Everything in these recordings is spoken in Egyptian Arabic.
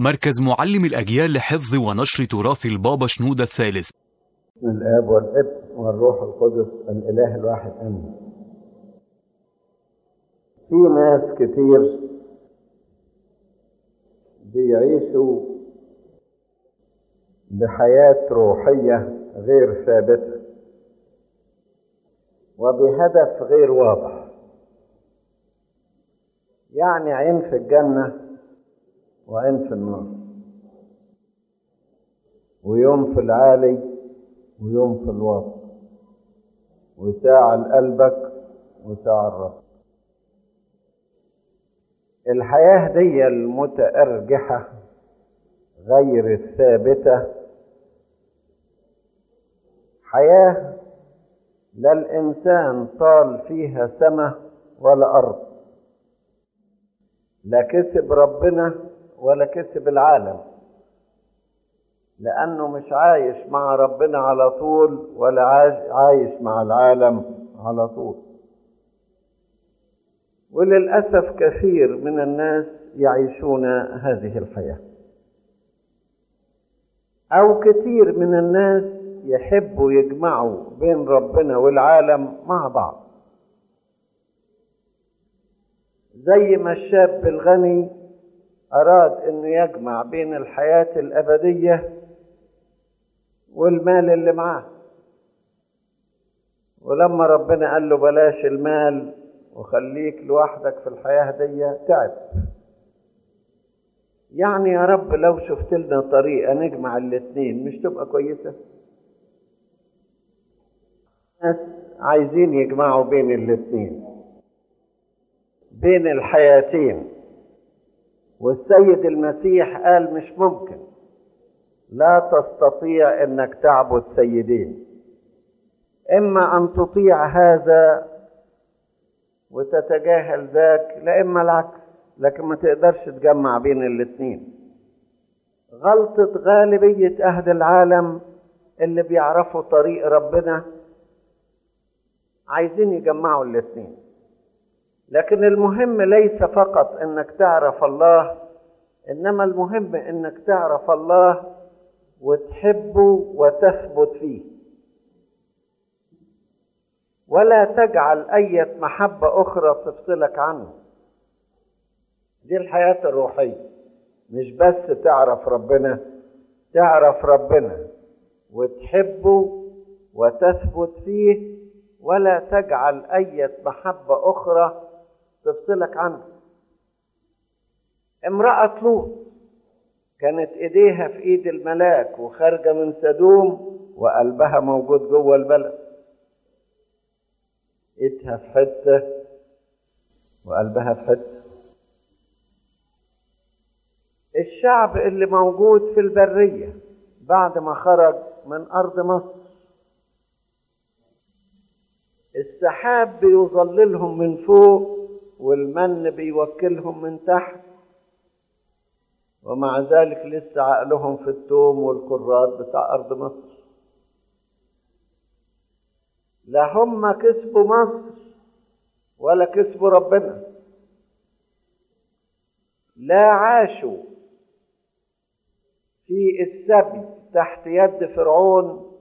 مركز معلم الأجيال لحفظ ونشر تراث البابا شنودة الثالث بسم الآب والابن والروح القدس الإله الواحد آمين. في ناس كتير بيعيشوا بحياة روحية غير ثابتة وبهدف غير واضح يعني عين في الجنة وعين في النار ويوم في العالي ويوم في الواطي وساعة لقلبك وساعة لربك الحياة دي المتأرجحة غير الثابتة حياة لا الإنسان طال فيها سماء ولا أرض لا كسب ربنا ولا كسب العالم لأنه مش عايش مع ربنا على طول ولا عايش مع العالم على طول وللأسف كثير من الناس يعيشون هذه الحياة أو كثير من الناس يحبوا يجمعوا بين ربنا والعالم مع بعض زي ما الشاب الغني أراد أنه يجمع بين الحياة الأبدية والمال اللي معاه ولما ربنا قال له بلاش المال وخليك لوحدك في الحياة دي تعب يعني يا رب لو شفت لنا طريقة نجمع الاتنين مش تبقى كويسة ناس عايزين يجمعوا بين الاتنين بين الحياتين والسيد المسيح قال مش ممكن لا تستطيع انك تعبد سيدين اما ان تطيع هذا وتتجاهل ذاك لا اما العكس لكن ما تقدرش تجمع بين الاثنين غلطة غالبية أهل العالم اللي بيعرفوا طريق ربنا عايزين يجمعوا الاثنين لكن المهم ليس فقط انك تعرف الله انما المهم انك تعرف الله وتحبه وتثبت فيه ولا تجعل اية محبة اخرى تفصلك عنه دي الحياة الروحية مش بس تعرف ربنا تعرف ربنا وتحبه وتثبت فيه ولا تجعل أية محبة أخرى تفصلك عنه امرأة لوط كانت ايديها في ايد الملاك وخارجة من سدوم وقلبها موجود جوه البلد ايدها في حتة وقلبها في حتة الشعب اللي موجود في البرية بعد ما خرج من أرض مصر السحاب بيظللهم من فوق والمن بيوكلهم من تحت ومع ذلك لسه عقلهم في التوم والكرات بتاع أرض مصر لا هم كسبوا مصر ولا كسبوا ربنا لا عاشوا في السبي تحت يد فرعون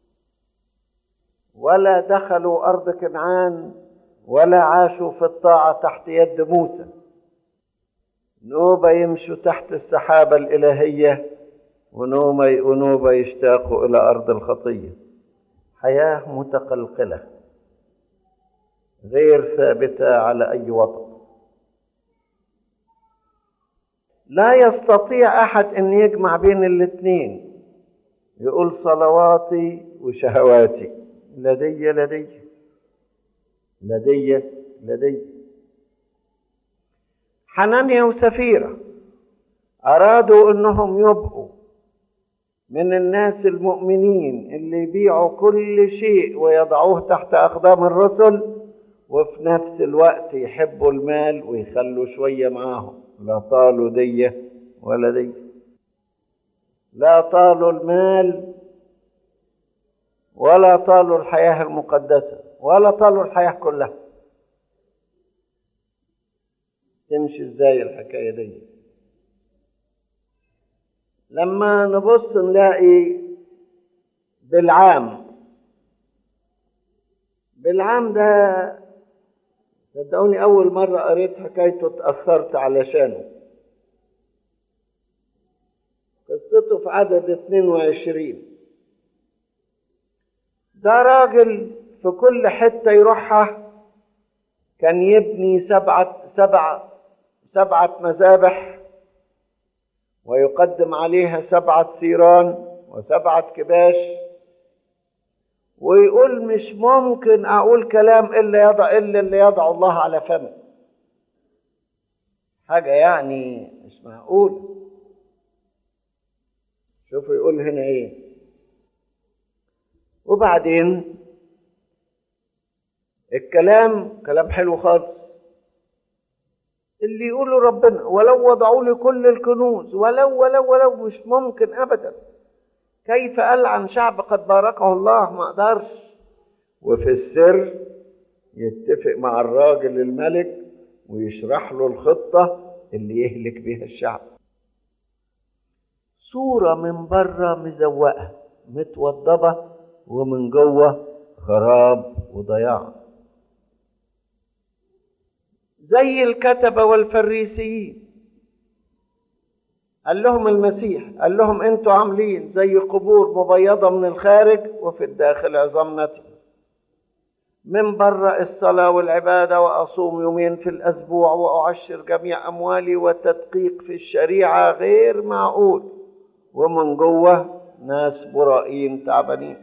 ولا دخلوا أرض كنعان ولا عاشوا في الطاعة تحت يد موسى نوبة يمشوا تحت السحابة الإلهية ونوبة, ونوبة يشتاقوا إلى أرض الخطية حياة متقلقلة غير ثابتة على أي وطن لا يستطيع أحد أن يجمع بين الاثنين يقول صلواتي وشهواتي لدي لدي لدي لدي حنانيا وسفيرة أرادوا أنهم يبقوا من الناس المؤمنين اللي يبيعوا كل شيء ويضعوه تحت أقدام الرسل وفي نفس الوقت يحبوا المال ويخلوا شوية معاهم لا طالوا دي ولا دي لا طالوا المال ولا طالوا الحياة المقدسة ولا طالوا الحياة كلها تمشي ازاي الحكاية دي لما نبص نلاقي بالعام بالعام ده صدقوني أول مرة قريت حكايته اتأثرت علشانه قصته في عدد 22 ده راجل في كل حتة يروحها كان يبني سبعة سبعة سبعة مذابح ويقدم عليها سبعة ثيران وسبعة كباش ويقول مش ممكن أقول كلام إلا يضع إلا اللي يضع الله على فمي حاجة يعني مش معقول شوفوا يقول هنا إيه وبعدين الكلام كلام حلو خالص اللي يقوله ربنا ولو وضعوا لي كل الكنوز ولو ولو ولو مش ممكن ابدا كيف ألعن شعب قد باركه الله ما اقدرش وفي السر يتفق مع الراجل الملك ويشرح له الخطة اللي يهلك بها الشعب صورة من بره مزوقة متوضبة ومن جوه خراب وضياع زي الكتبة والفريسيين قال لهم المسيح قال لهم انتوا عاملين زي قبور مبيضة من الخارج وفي الداخل عظام نتن من بره الصلاة والعبادة وأصوم يومين في الأسبوع وأعشر جميع أموالي والتدقيق في الشريعة غير معقول ومن جوه ناس برائين تعبانين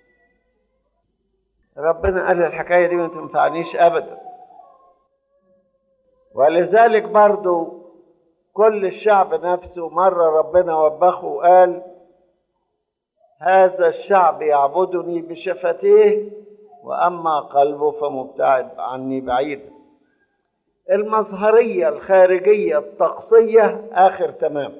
ربنا قال الحكاية دي ما تنفعنيش أبدا ولذلك برضو كل الشعب نفسه مرة ربنا وبخه وقال هذا الشعب يعبدني بشفتيه وأما قلبه فمبتعد عني بعيدا المظهرية الخارجية الطقسية آخر تمام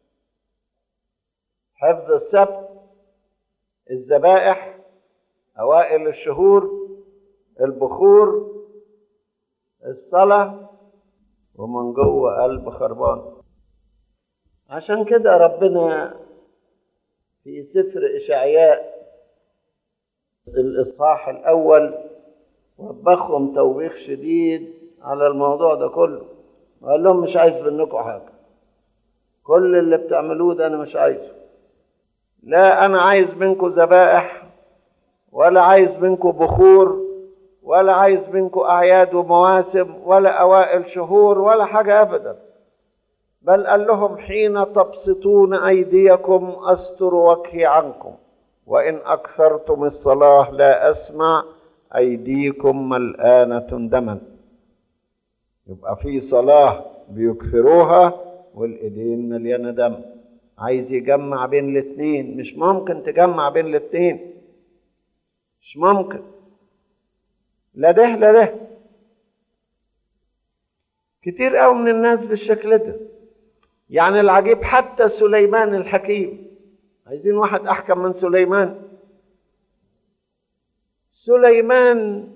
حفظ السبت الذبائح أوائل الشهور البخور الصلاة ومن جوه قلب خربان عشان كده ربنا في سفر إشعياء الإصحاح الأول وبخهم توبيخ شديد على الموضوع ده كله وقال لهم مش عايز منكم حاجة كل اللي بتعملوه ده أنا مش عايزه لا أنا عايز منكم ذبائح ولا عايز منكم بخور ولا عايز منكم أعياد ومواسم ولا أوائل شهور ولا حاجة أبدا بل قال لهم حين تبسطون أيديكم أستر وجهي عنكم وإن أكثرتم الصلاة لا أسمع أيديكم ملآنة دما يبقى في صلاة بيكثروها والإيدين مليانة دم عايز يجمع بين الاتنين مش ممكن تجمع بين الاتنين مش ممكن لا ده لا ده كتير قوي من الناس بالشكل ده يعني العجيب حتى سليمان الحكيم عايزين واحد احكم من سليمان سليمان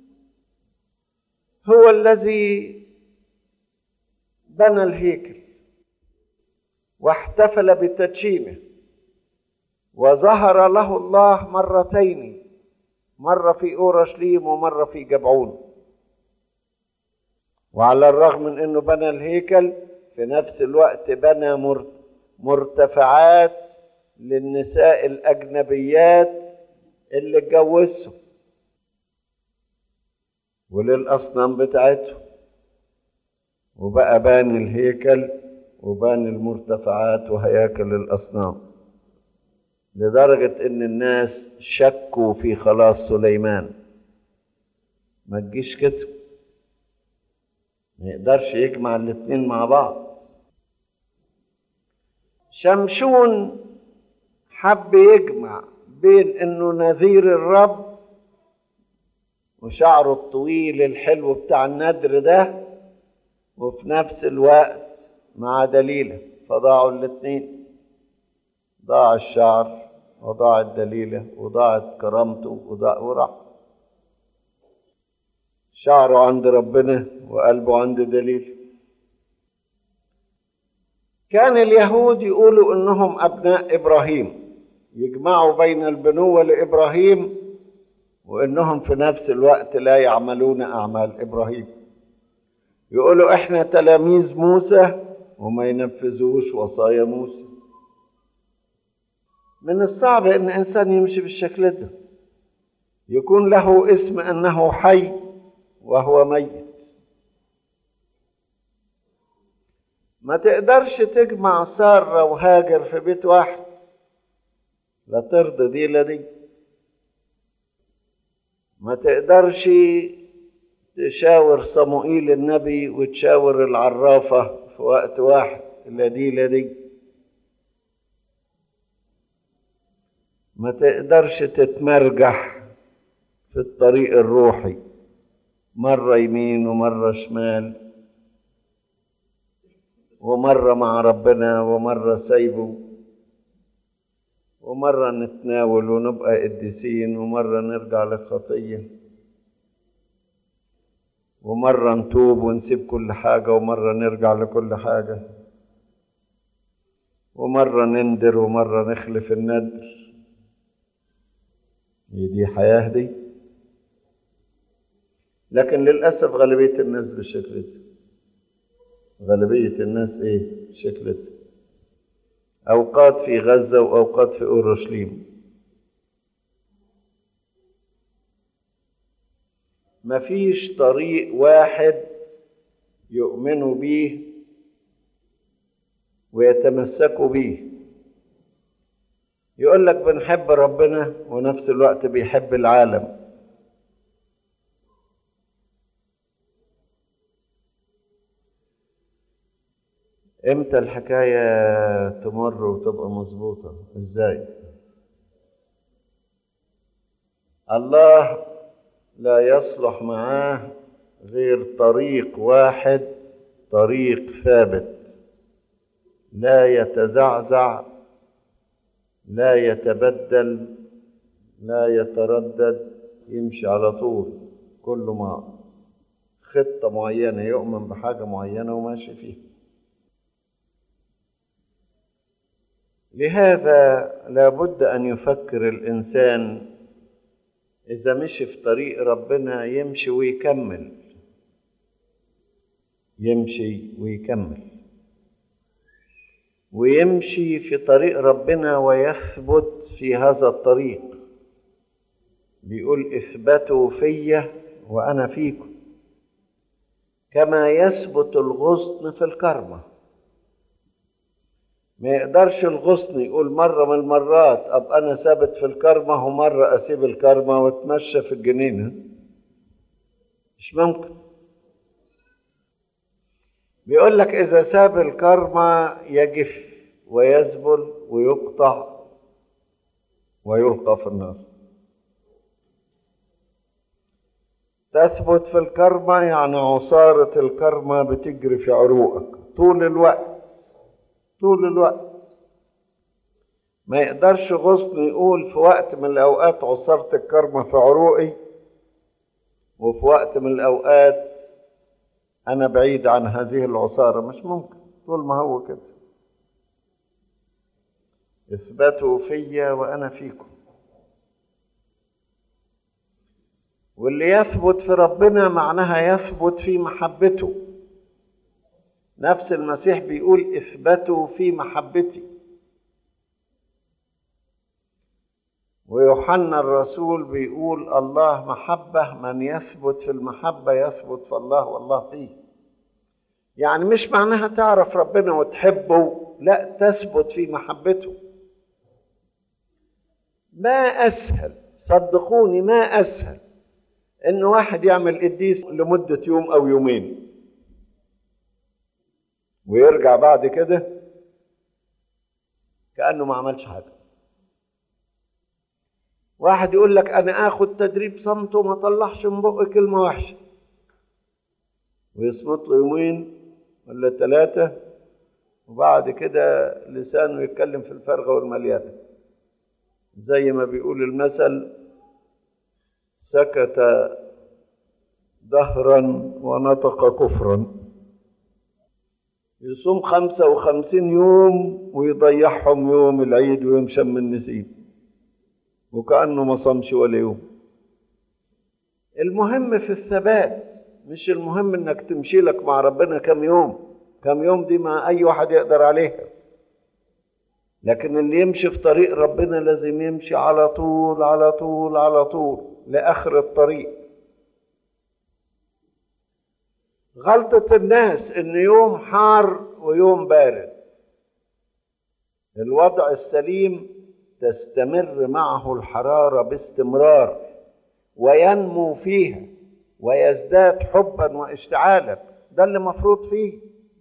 هو الذي بنى الهيكل واحتفل بتدشينه وظهر له الله مرتين مرة في أورشليم ومرة في جبعون وعلى الرغم من أنه بنى الهيكل في نفس الوقت بنى مرتفعات للنساء الأجنبيات اللي اتجوزهم وللأصنام بتاعتهم وبقى باني الهيكل وباني المرتفعات وهياكل الأصنام لدرجة إن الناس شكوا في خلاص سليمان ما تجيش كده ما يقدرش يجمع الاتنين مع بعض شمشون حب يجمع بين انه نذير الرب وشعره الطويل الحلو بتاع الندر ده وفي نفس الوقت مع دليله فضاعوا الاتنين ضاع الشعر وضاعت دليله وضاعت كرامته وضاع وراح شعره عند ربنا وقلبه عند دليل كان اليهود يقولوا انهم ابناء ابراهيم يجمعوا بين البنوه لابراهيم وانهم في نفس الوقت لا يعملون اعمال ابراهيم يقولوا احنا تلاميذ موسى وما ينفذوش وصايا موسى من الصعب ان انسان يمشي بالشكل ده يكون له اسم انه حي وهو ميت ما تقدرش تجمع سارة وهاجر في بيت واحد لا ترضى دي لا دي ما تقدرش تشاور صموئيل النبي وتشاور العرافة في وقت واحد لا دي لا دي ما تقدرش تتمرجح في الطريق الروحي مرة يمين ومرة شمال ومرة مع ربنا ومرة سايبه ومرة نتناول ونبقى قديسين ومرة نرجع للخطية ومرة نتوب ونسيب كل حاجة ومرة نرجع لكل حاجة ومرة نندر ومرة نخلف الندر هي دي حياة دي لكن للأسف غالبية الناس بالشكل ده غالبية الناس ايه بالشكل ده أوقات في غزة وأوقات في أورشليم مفيش طريق واحد يؤمنوا بيه ويتمسكوا بيه يقول لك بنحب ربنا ونفس الوقت بيحب العالم امتى الحكاية تمر وتبقى مظبوطة ازاي الله لا يصلح معاه غير طريق واحد طريق ثابت لا يتزعزع لا يتبدل لا يتردد يمشي على طول كله مع خطة معينة يؤمن بحاجة معينة وماشي فيها لهذا لابد أن يفكر الإنسان إذا مشي في طريق ربنا يمشي ويكمل يمشي ويكمل ويمشي في طريق ربنا ويثبت في هذا الطريق بيقول اثبتوا فيا وانا فيكم كما يثبت الغصن في الكرمه ما يقدرش الغصن يقول مرة من المرات أبقى أنا ثابت في الكرمة ومرة أسيب الكرمة وأتمشى في الجنينة مش ممكن بيقول لك إذا ساب الكرمة يجف ويذبل ويقطع ويلقى في النار تثبت في الكرمة يعني عصارة الكرمة بتجري في عروقك طول الوقت طول الوقت ما يقدرش غصن يقول في وقت من الأوقات عصرت الكرمة في عروقي وفي وقت من الأوقات أنا بعيد عن هذه العصارة مش ممكن طول ما هو كده اثبتوا فيا وأنا فيكم واللي يثبت في ربنا معناها يثبت في محبته نفس المسيح بيقول اثبتوا في محبتي ويوحنا الرسول بيقول الله محبة من يثبت في المحبة يثبت في الله والله فيه يعني مش معناها تعرف ربنا وتحبه لا تثبت في محبته ما أسهل صدقوني ما أسهل إن واحد يعمل قديس لمدة يوم أو يومين ويرجع بعد كده كأنه ما عملش حاجة واحد يقول لك أنا آخد تدريب صمت وما طلعش من بقي كلمة وحشة ويصمت له يومين ولا ثلاثة وبعد كده لسانه يتكلم في الفرغة والمليانة زي ما بيقول المثل سكت دهرا ونطق كفرا يصوم خمسة وخمسين يوم ويضيعهم يوم العيد ويوم شم النسيم وكأنه ما صامش ولا يوم المهم في الثبات مش المهم انك تمشي لك مع ربنا كم يوم كم يوم دي ما اي واحد يقدر عليها لكن اللي يمشي في طريق ربنا لازم يمشي على طول على طول على طول لاخر الطريق غلطة الناس ان يوم حار ويوم بارد الوضع السليم تستمر معه الحرارة باستمرار وينمو فيها ويزداد حبا واشتعالا ده اللي مفروض فيه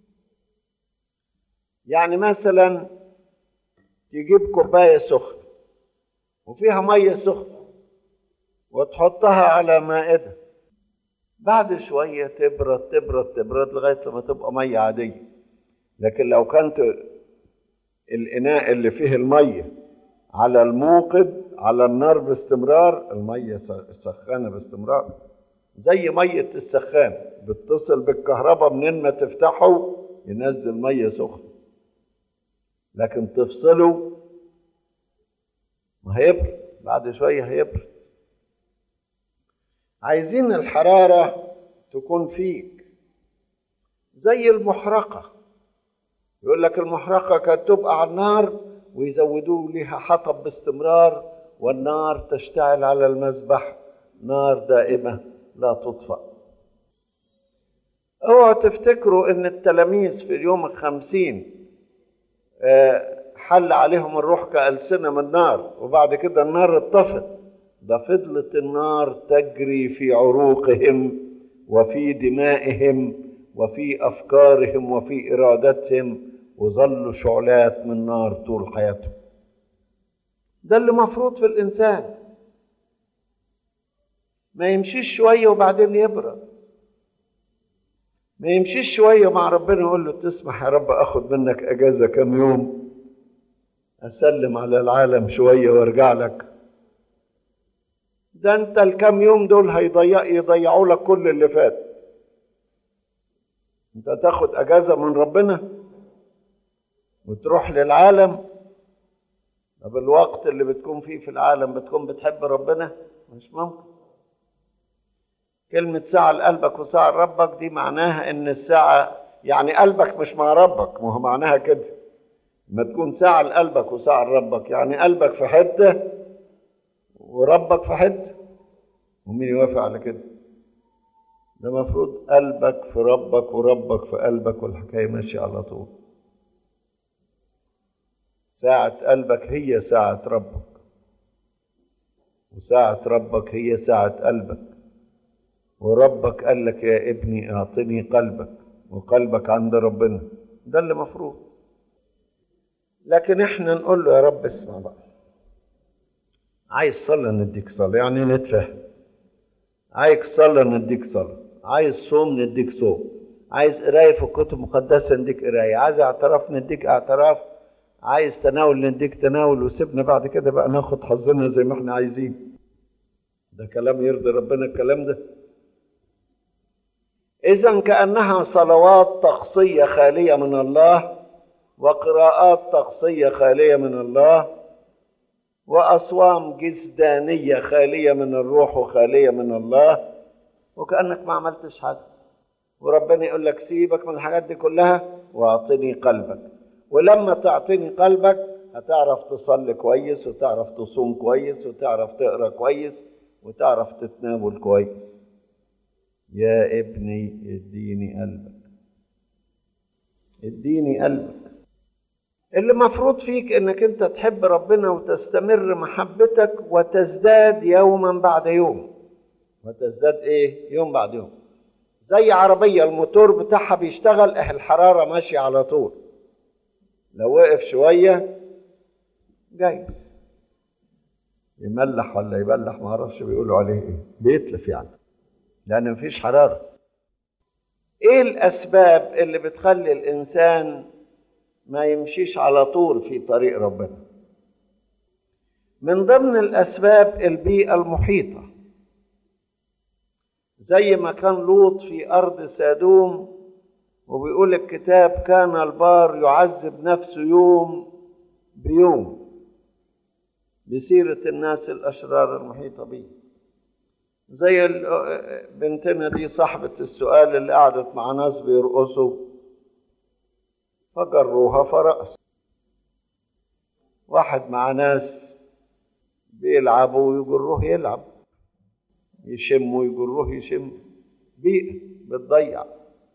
يعني مثلا تجيب كوباية سخنة وفيها مية سخنة وتحطها على مائدة بعد شوية تبرد تبرد تبرد لغاية لما تبقى مية عادية لكن لو كانت الإناء اللي فيه المية على الموقد على النار باستمرار المية سخانة باستمرار زي مية السخان بتصل بالكهرباء منين ما تفتحه ينزل مية سخنة لكن تفصله ما هيبرد بعد شوية هيبرد عايزين الحرارة تكون فيك زي المحرقة يقول لك المحرقة كانت تبقى على النار ويزودوا لها حطب باستمرار والنار تشتعل على المذبح نار دائمة لا تطفأ اوعوا تفتكروا ان التلاميذ في اليوم الخمسين حل عليهم الروح كألسنة من نار وبعد كده النار اتطفت ده فضلت النار تجري في عروقهم وفي دمائهم وفي افكارهم وفي ارادتهم وظلوا شعلات من نار طول حياتهم ده اللي مفروض في الانسان ما يمشيش شويه وبعدين يبرد ما يمشيش شويه مع ربنا يقول له تسمح يا رب اخد منك اجازه كم يوم اسلم على العالم شويه وارجع لك ده انت الكام يوم دول هيضيع يضيعوا لك كل اللي فات انت تاخد اجازه من ربنا وتروح للعالم طب الوقت اللي بتكون فيه في العالم بتكون بتحب ربنا مش ممكن كلمة ساعة لقلبك وساعة لربك دي معناها إن الساعة يعني قلبك مش مع ربك ما هو معناها كده ما تكون ساعة لقلبك وساعة لربك يعني قلبك في حتة وربك في حتة ومين يوافق على كده ده مفروض قلبك في ربك وربك في قلبك والحكاية ماشية على طول ساعة قلبك هي ساعة ربك وساعة ربك هي ساعة قلبك وربك قال لك يا ابني اعطني قلبك وقلبك عند ربنا ده اللي مفروض لكن احنا نقول له يا رب اسمع بقى عايز صلاة نديك صلاة يعني نتفهم عايز صلاة نديك صلاة عايز صوم نديك صوم عايز قراية في الكتب المقدسة نديك قراية عايز اعتراف نديك اعتراف عايز تناول نديك تناول وسيبنا بعد كده بقى ناخد حظنا زي ما احنا عايزين ده كلام يرضي ربنا الكلام ده اذا كانها صلوات تقصيه خاليه من الله وقراءات تقصيه خاليه من الله واصوام جسدانيه خاليه من الروح وخاليه من الله وكانك ما عملتش حاجه وربنا يقول لك سيبك من الحاجات دي كلها واعطني قلبك ولما تعطيني قلبك هتعرف تصلي كويس وتعرف تصوم كويس وتعرف تقرا كويس وتعرف تتناول كويس يا ابني اديني قلبك اديني قلبك اللي مفروض فيك انك انت تحب ربنا وتستمر محبتك وتزداد يوما بعد يوم وتزداد ايه يوم بعد يوم زي عربية الموتور بتاعها بيشتغل اه الحرارة ماشية على طول لو وقف شوية جايز يملح ولا يبلح ما اعرفش بيقولوا عليه ايه بيتلف يعني لان مفيش حرارة ايه الاسباب اللي بتخلي الانسان ما يمشيش على طول في طريق ربنا من ضمن الاسباب البيئة المحيطة زي ما كان لوط في ارض سادوم وبيقول الكتاب كان البار يعذب نفسه يوم بيوم بسيرة الناس الأشرار المحيطة به زي بنتنا دي صاحبة السؤال اللي قعدت مع ناس بيرقصوا فجروها فرقص واحد مع ناس بيلعبوا ويجروه يلعب يشموا يجروه يشم بيئة بتضيع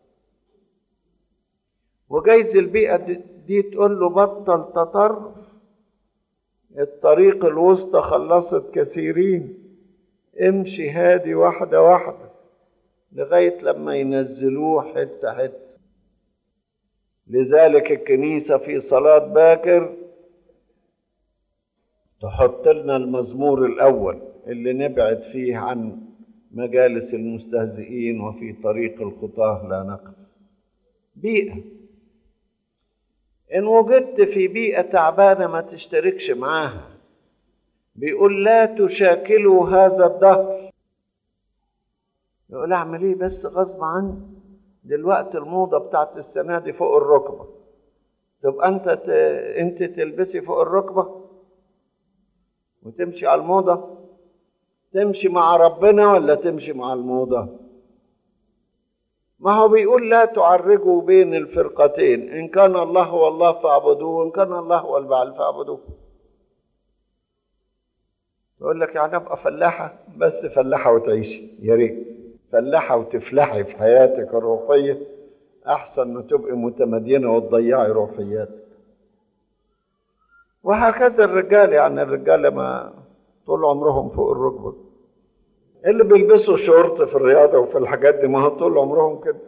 وجايز البيئة دي تقول له بطل تطرف الطريق الوسطى خلصت كثيرين امشي هادي واحدة واحدة لغاية لما ينزلوه حتة حتة لذلك الكنيسة في صلاة باكر تحط لنا المزمور الأول اللي نبعد فيه عن مجالس المستهزئين وفي طريق الخطاة لا نقف بيئة إن وجدت في بيئة تعبانة ما تشتركش معاها بيقول لا تشاكلوا هذا الدهر يقول اعمل ايه بس غصب عني دلوقتي الموضة بتاعت السنة دي فوق الركبة تبقى انت ت... انت تلبسي فوق الركبة وتمشي على الموضة تمشي مع ربنا ولا تمشي مع الموضة ما هو بيقول لا تعرجوا بين الفرقتين إن كان الله هو الله فاعبدوه وإن كان الله هو البعل فاعبدوه يقول لك يعني ابقى فلاحه بس فلاحه وتعيشي يا ريت فلاحه وتفلحي في حياتك الروحيه احسن ما تبقي متمدينه وتضيعي روحياتك وهكذا الرجال يعني الرجاله ما طول عمرهم فوق الركبه اللي بيلبسوا شورت في الرياضه وفي الحاجات دي ما هو طول عمرهم كده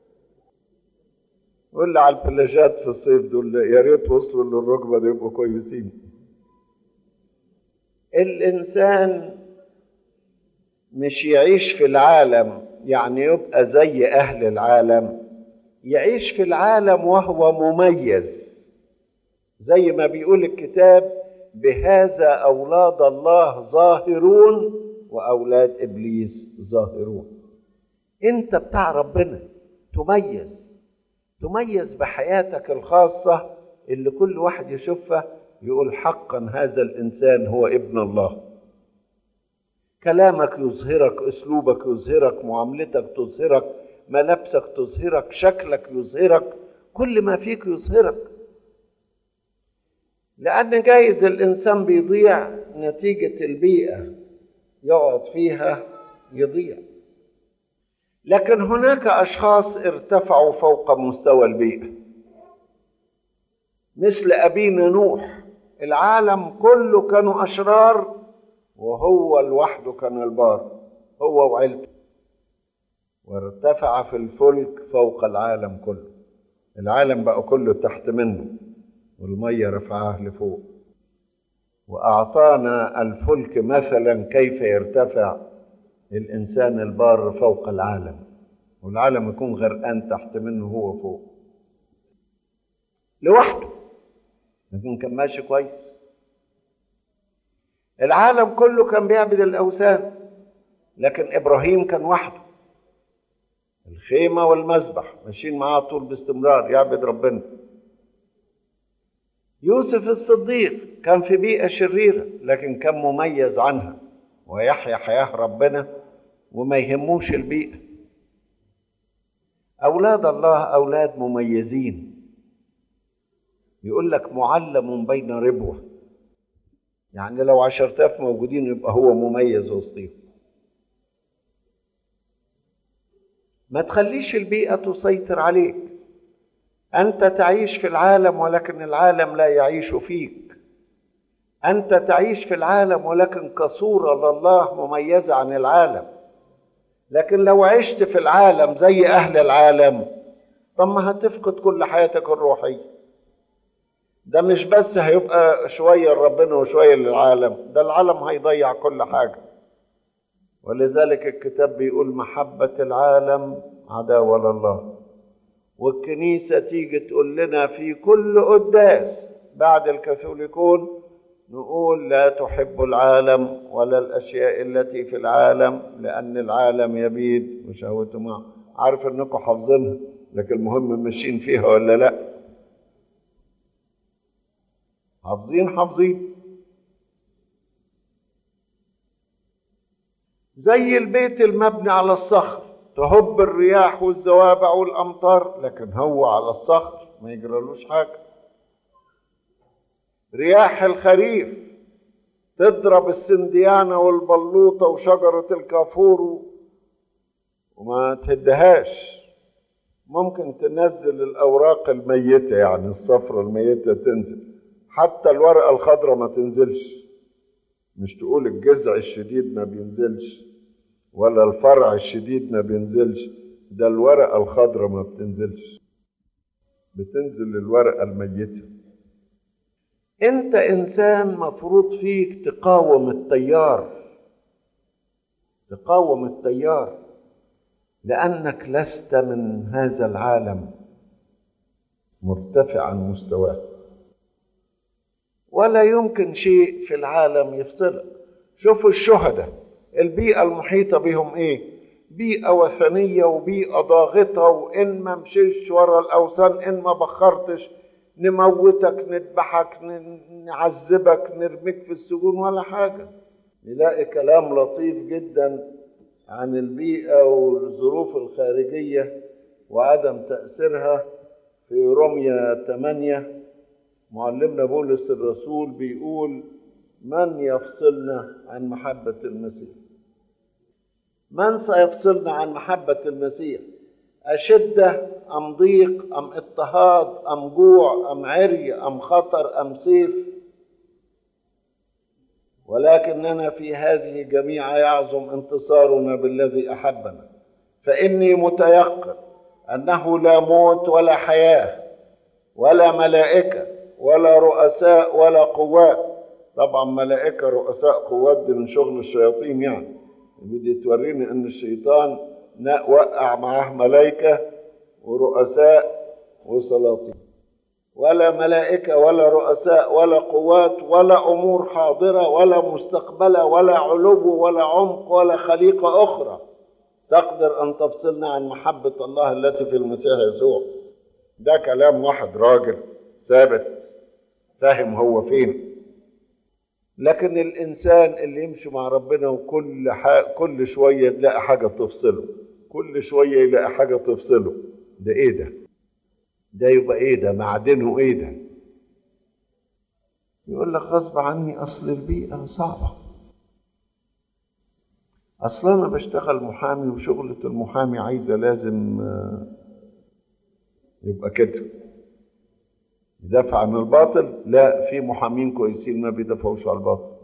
واللي على البلاجات في الصيف دول يا ريت وصلوا للركبه دي يبقوا كويسين الانسان مش يعيش في العالم يعني يبقى زي اهل العالم يعيش في العالم وهو مميز زي ما بيقول الكتاب بهذا اولاد الله ظاهرون واولاد ابليس ظاهرون انت بتاع ربنا تميز تميز بحياتك الخاصه اللي كل واحد يشوفها يقول حقا هذا الانسان هو ابن الله كلامك يظهرك اسلوبك يظهرك معاملتك تظهرك ملابسك تظهرك شكلك يظهرك كل ما فيك يظهرك لان جايز الانسان بيضيع نتيجه البيئه يقعد فيها يضيع لكن هناك اشخاص ارتفعوا فوق مستوى البيئه مثل ابينا نوح العالم كله كانوا أشرار وهو لوحده كان البار هو وعيلته وارتفع في الفلك فوق العالم كله العالم بقى كله تحت منه والمية رفعاه لفوق وأعطانا الفلك مثلا كيف يرتفع الإنسان البار فوق العالم والعالم يكون غرقان تحت منه هو فوق لوحده لكن كان ماشي كويس العالم كله كان بيعبد الاوثان لكن ابراهيم كان وحده الخيمه والمذبح ماشيين معاه طول باستمرار يعبد ربنا يوسف الصديق كان في بيئه شريره لكن كان مميز عنها ويحيا حياه ربنا وما يهموش البيئه اولاد الله اولاد مميزين يقول لك معلم بين ربوة يعني لو عشرتاف موجودين يبقى هو مميز وسطيهم ما تخليش البيئة تسيطر عليك أنت تعيش في العالم ولكن العالم لا يعيش فيك أنت تعيش في العالم ولكن كصورة لله مميزة عن العالم لكن لو عشت في العالم زي أهل العالم طب ما هتفقد كل حياتك الروحيه ده مش بس هيبقى شوية لربنا وشوية للعالم ده العالم هيضيع كل حاجة ولذلك الكتاب بيقول محبة العالم عداوة لله والكنيسة تيجي تقول لنا في كل قداس بعد الكاثوليكون نقول لا تحب العالم ولا الأشياء التي في العالم لأن العالم يبيد وشهوته معه عارف انكم حافظينها لكن المهم ماشيين فيها ولا لا حافظين حافظين زي البيت المبني على الصخر تهب الرياح والزوابع والامطار لكن هو على الصخر ما يجرالوش حاجه رياح الخريف تضرب السنديانة والبلوطة وشجرة الكافور وما تهدهاش ممكن تنزل الأوراق الميتة يعني الصفرة الميتة تنزل حتى الورقة الخضراء ما تنزلش مش تقول الجذع الشديد ما بينزلش ولا الفرع الشديد ما بينزلش ده الورقة الخضراء ما بتنزلش بتنزل الورقة الميتة انت انسان مفروض فيك تقاوم التيار تقاوم التيار لانك لست من هذا العالم مرتفع عن مستواه ولا يمكن شيء في العالم يفصلك شوفوا الشهداء البيئة المحيطة بهم ايه بيئة وثنية وبيئة ضاغطة وإن ما مشيش ورا الأوثان إن ما بخرتش نموتك نذبحك نعذبك نرميك في السجون ولا حاجة نلاقي كلام لطيف جدا عن البيئة والظروف الخارجية وعدم تأثيرها في رمية 8 معلمنا بولس الرسول بيقول من يفصلنا عن محبة المسيح من سيفصلنا عن محبة المسيح أشدة أم ضيق أم اضطهاد أم جوع أم عري أم خطر أم سيف ولكننا في هذه جميعا يعظم انتصارنا بالذي أحبنا فإني متيقن أنه لا موت ولا حياة ولا ملائكة ولا رؤساء ولا قوات طبعا ملائكة رؤساء قوات دي من شغل الشياطين يعني بدي توريني ان الشيطان وقع معاه ملائكة ورؤساء وسلاطين ولا ملائكة ولا رؤساء ولا قوات ولا أمور حاضرة ولا مستقبلة ولا علو ولا عمق ولا خليقة أخرى تقدر أن تفصلنا عن محبة الله التي في المسيح يسوع ده كلام واحد راجل ثابت فاهم هو فين لكن الانسان اللي يمشي مع ربنا وكل كل شويه تلاقي حاجه تفصله كل شويه يلاقي حاجه تفصله ده ايه ده ده يبقى ايه ده معدنه ايه ده يقول لك غصب عني اصل البيئه صعبه اصلا انا بشتغل محامي وشغله المحامي عايزه لازم يبقى كده يدافع عن الباطل لا في محامين كويسين ما بيدافعوش عن الباطل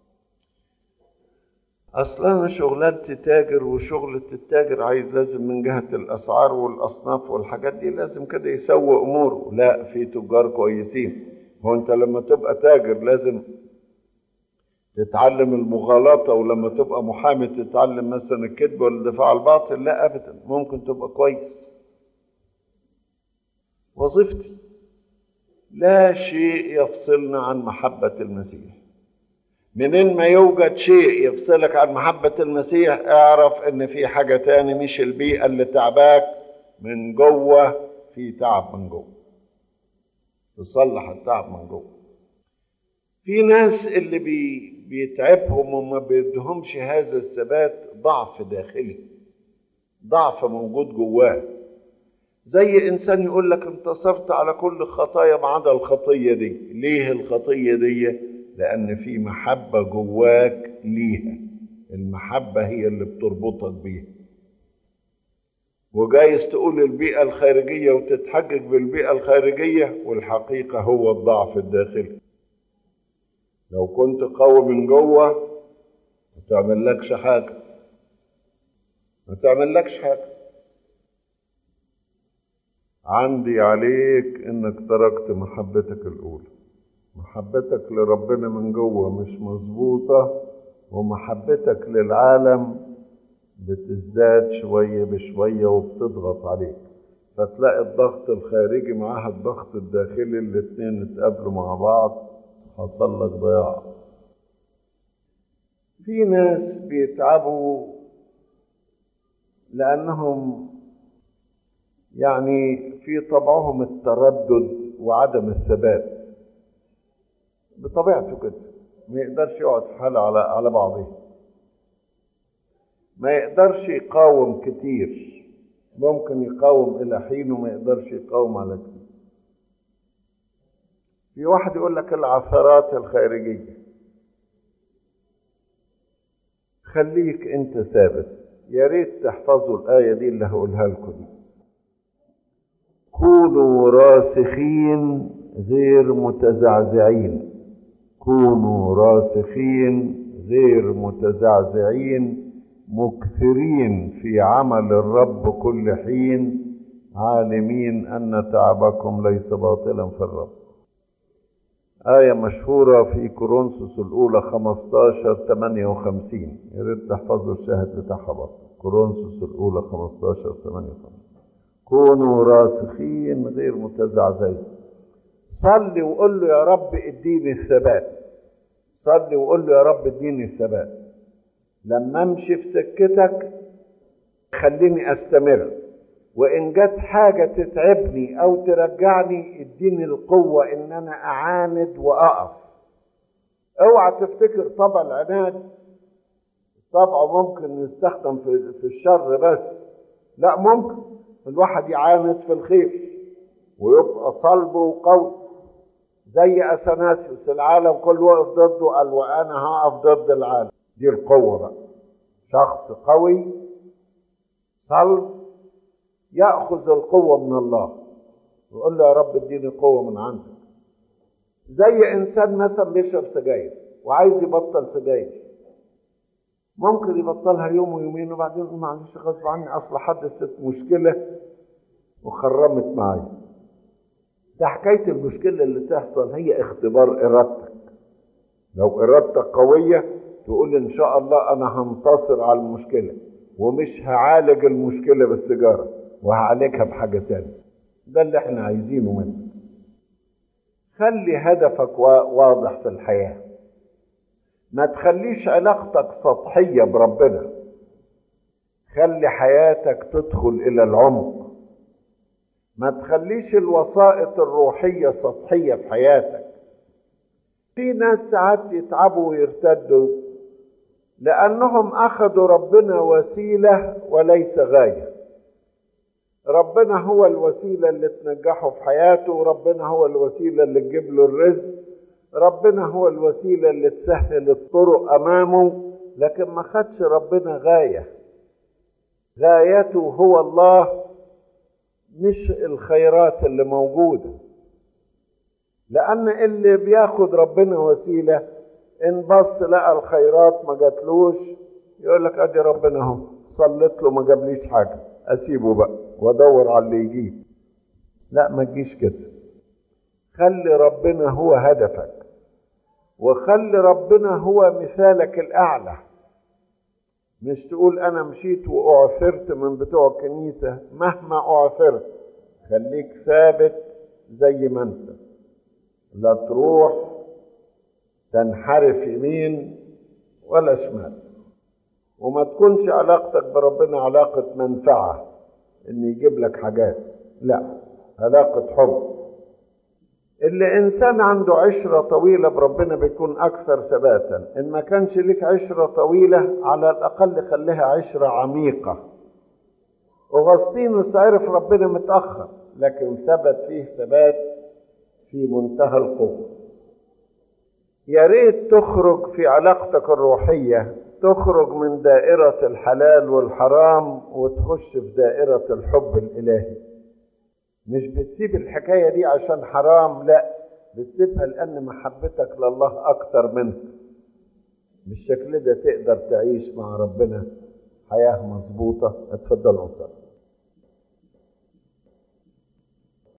اصلا انا شغلانتي تاجر وشغلة التاجر عايز لازم من جهة الاسعار والاصناف والحاجات دي لازم كده يسوي اموره لا في تجار كويسين هو انت لما تبقى تاجر لازم تتعلم المغالطة ولما تبقى محامي تتعلم مثلا الكذب والدفاع عن الباطل لا ابدا ممكن تبقى كويس وظيفتي لا شيء يفصلنا عن محبة المسيح منين ما يوجد شيء يفصلك عن محبة المسيح اعرف ان في حاجة تاني مش البيئة اللي تعباك من جوه في تعب من جوه تصلح التعب من جوه في ناس اللي بي بيتعبهم وما بيدهمش هذا الثبات ضعف داخلي ضعف موجود جواه زي انسان يقول لك انتصرت على كل خطايا ما عدا الخطيه دي ليه الخطيه دي لان في محبه جواك ليها المحبه هي اللي بتربطك بيها وجايز تقول البيئه الخارجيه وتتحجج بالبيئه الخارجيه والحقيقه هو الضعف الداخلي لو كنت قوي من جوه ما تعملكش حاجه ما تعملكش حاجه عندي عليك انك تركت محبتك الاولى محبتك لربنا من جوه مش مظبوطه ومحبتك للعالم بتزداد شويه بشويه وبتضغط عليك فتلاقي الضغط الخارجي معاها الضغط الداخلي الاتنين اتقابلوا مع بعض حصل لك ضياع في ناس بيتعبوا لانهم يعني في طبعهم التردد وعدم الثبات بطبيعته كده ما يقدرش يقعد في حاله على على بعضه ما يقدرش يقاوم كتير ممكن يقاوم الى حين وما يقدرش يقاوم على كتير في واحد يقول لك العثرات الخارجيه خليك انت ثابت يا ريت تحفظوا الايه دي اللي هقولها لكم دي كونوا راسخين غير متزعزعين كونوا راسخين غير متزعزعين مكثرين في عمل الرب كل حين عالمين ان تعبكم ليس باطلا في الرب آية مشهورة في كورنثوس الأولى 15 58 يا ريت تحفظوا الشاهد بتاعها برضه كورنثوس الأولى 15 58 كونوا راسخين غير متزعزعين صلي وقول له يا رب اديني الثبات صلي وقول له يا رب اديني الثبات لما امشي في سكتك خليني استمر وان جت حاجه تتعبني او ترجعني اديني القوه ان انا اعاند واقف اوعى تفتكر طبع العناد طبعه ممكن يستخدم في في الشر بس لا ممكن الواحد يعاند في الخير ويبقى صلبه قوي زي اثناسيوس العالم كله وقف ضده قال وانا هقف ضد العالم دي القوه بقى شخص قوي صلب ياخذ القوه من الله ويقول له يا رب اديني قوه من عندك زي انسان مثلا بيشرب سجاير وعايز يبطل سجاير ممكن يبطلها يوم ويومين وبعدين يقول معلش غصب عني اصل حدثت مشكله وخرمت معايا ده حكايه المشكله اللي تحصل هي اختبار ارادتك لو ارادتك قويه تقول ان شاء الله انا هنتصر على المشكله ومش هعالج المشكله بالسيجاره وهعالجها بحاجه تانية ده اللي احنا عايزينه منك خلي هدفك واضح في الحياه ما تخليش علاقتك سطحيه بربنا خلي حياتك تدخل الى العمق ما تخليش الوسائط الروحيه سطحيه في حياتك في ناس ساعات يتعبوا ويرتدوا لانهم اخذوا ربنا وسيله وليس غايه ربنا هو الوسيله اللي تنجحه في حياته ربنا هو الوسيله اللي تجيب له الرزق ربنا هو الوسيله اللي تسهل الطرق امامه لكن ما خدش ربنا غايه غايته هو الله مش الخيرات اللي موجوده لان اللي بياخد ربنا وسيله ان بص لقى الخيرات ما جاتلوش يقول لك ادي ربنا اهو صليت له ما جابليش حاجه اسيبه بقى وادور على اللي يجيب لا ما تجيش كده خلي ربنا هو هدفك وخلي ربنا هو مثالك الاعلى مش تقول انا مشيت واعثرت من بتوع الكنيسه مهما اعثرت خليك ثابت زي ما انت لا تروح تنحرف يمين ولا شمال وما تكونش علاقتك بربنا علاقة منفعة ان يجيب لك حاجات لا علاقة حب اللي انسان عنده عشرة طويلة بربنا بيكون اكثر ثباتا ان ما كانش لك عشرة طويلة على الاقل خليها عشرة عميقة اغسطينوس عرف ربنا متأخر لكن ثبت فيه ثبات في منتهى القوة يا ريت تخرج في علاقتك الروحية تخرج من دائرة الحلال والحرام وتخش في دائرة الحب الإلهي مش بتسيب الحكاية دي عشان حرام لا بتسيبها لأن محبتك لله أكتر منك بالشكل ده تقدر تعيش مع ربنا حياة مظبوطة اتفضلوا نصلي